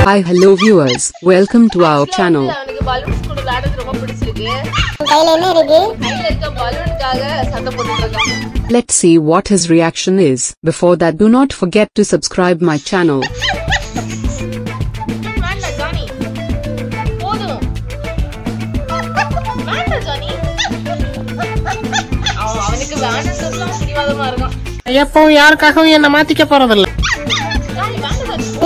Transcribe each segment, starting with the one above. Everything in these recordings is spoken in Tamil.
Hi hello viewers, welcome to our channel. அவனுக்கு பலூன்ஸ் கூட விளையாடுறது ரொம்ப பிடிச்சிருக்கு கையில என்ன இருக்கு கையில இருக்க பலூனுக்காக சண்டை போட்டுட்டு இருக்கான் Let's see what his reaction is. Before that do not forget to subscribe my channel. வேண்டாம் ஜானி போதும் வேண்டாம் ஜானி அவன் அவனுக்கு வேண்டாம் பிடிவாதமா இருக்கான் எப்பவும் யாருக்காகவும் என்ன மாத்திக்க போறதில்ல ஜானி வேண்டாம் ஜானி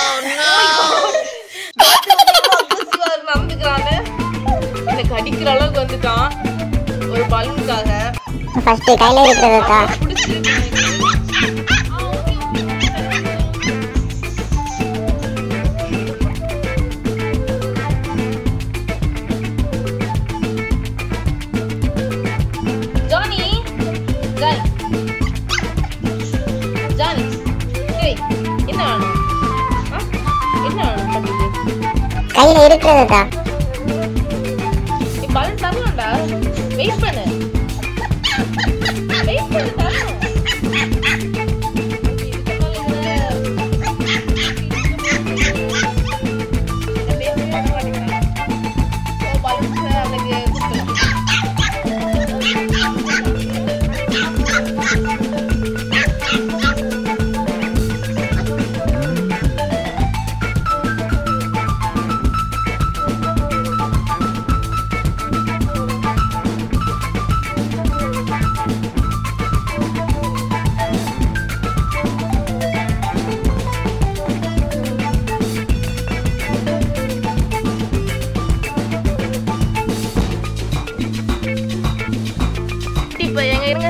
நடந்துக்கிறான்னு எனக்கு அடிக்கிற அளவுக்கு வந்துட்டான் ஒரு பலூனுக்காக ஃபர்ஸ்ட் கையில இருக்கிறதா பிடிச்சிருக்கு எனக்கு. ஜானி ஜானி ஜானி ஏய் என்ன வேணும் ஆ? என்ன வேணும் பட்டுக்கு கையில இருக்கிறதா நீ பலன் தரலாம்டா வெயிட் பண்ணு வெயிட் பண்ணு தரணும் இப்ப எங்க இருங்க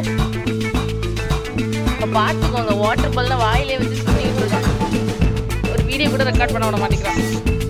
இப்ப பாத்துக்கோங்க வாட்டர் பால்ல வாயிலே வச்சு சொல்லிட்டு இருக்கான் ஒரு வீடியோ கூட ரெக்கார்ட் பண்ண விட மாட்டேங்கிறான்